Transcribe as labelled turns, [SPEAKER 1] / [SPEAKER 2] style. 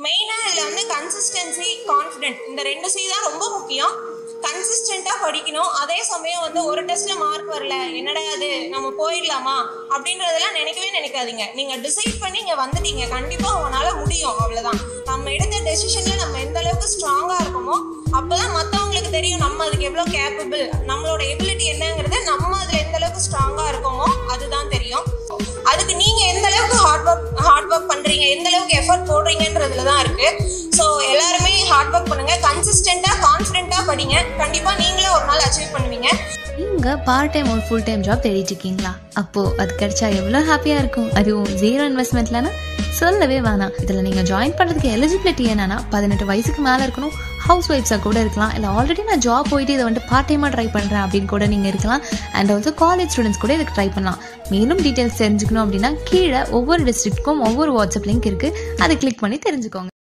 [SPEAKER 1] மெயினாக இதில் வந்து கன்சிஸ்டன்சி கான்ஃபிடென்ட் இந்த ரெண்டு சி தான் ரொம்ப முக்கியம் கன்சிஸ்டண்ட்டாக படிக்கணும் அதே சமயம் வந்து ஒரு டெஸ்ட்டில் மார்க் வரல என்னடா அது நம்ம போயிடலாமா அப்படின்றதெல்லாம் நினைக்கவே நினைக்காதீங்க நீங்கள் டிசைட் பண்ணி இங்கே வந்துட்டீங்க கண்டிப்பாக உங்களால் முடியும் அவ்வளோதான் நம்ம எடுத்த டெசிஷனில் நம்ம எந்த அளவுக்கு ஸ்ட்ராங்காக இருக்கோமோ அப்போ தான் மற்றவங்களுக்கு தெரியும் நம்ம அதுக்கு எவ்வளோ கேப்பபிள் நம்மளோட எபிலிட்டி என்னங்கிறது நம்ம அதில் எந்த அளவுக்கு ஸ்ட்ராங்காக இருக்கோமோ அதுதான் தெரியும் அதுக்கு நீங்கள் எந்த அளவுக்கு ஹார்ட் ஒர்க் ஹார்ட் ஒர்க் பண்ணுறீங்க எந்த அளவுக்கு எஃபர்ட் போடுறீங்கன்றதுல தான் இருக்குது ஸோ எல்லாருமே ஹார்ட் ஒர்க் பண்ணுங்கள் கன்சிஸ்டண்ட்டாக கான்ஃபிடென்ட்டாக படிங்க கண்டிப்பாக நீங்களே ஒரு நாள் அச்சீவ் பண்ணுவீங்க
[SPEAKER 2] நீங்கள் பார்ட் டைம் ஒரு ஃபுல் டைம் ஜாப் தேடிட்டு இருக்கீங்களா அப்போது அது கிடைச்சா எவ்வளோ ஹாப்பியாக இருக்கும் அதுவும் ஜீரோ இன்வெஸ்ட்மெண்ட்லனா சொல்லவே வேணாம் இதில் நீங்கள் ஜாயின் பண்ணுறதுக்கு எலிஜிபிலிட்டி என்னன்னா பதினெட்டு வயசுக்கு மேலே இருக்கணும் ஹவுஸ் ஒய்ஃப்ஸாக கூட இருக்கலாம் இல்லை ஆல்ரெடி நான் ஜாப் போயிட்டு இதை வந்துட்டு பார்ட் டைமாக ட்ரை பண்ணுறேன் அப்படின்னு கூட நீங்கள் இருக்கலாம் அண்ட் ஆல்சோ காலேஜ் ஸ்டூடெண்ட்ஸ் கூட இதுக்கு ட்ரை பண்ணலாம் மேலும் டீட்டெயில்ஸ் தெரிஞ்சுக்கணும் அப்படின்னா கீழே ஒவ்வொரு டிஸ்ட்ரிக்ட்க்கும் ஒவ்வொரு வாட்ஸ்அப் லிங்க் இருக்குது அதை கிளிக் பண்ணி தெரிஞ்சுக்கோங்க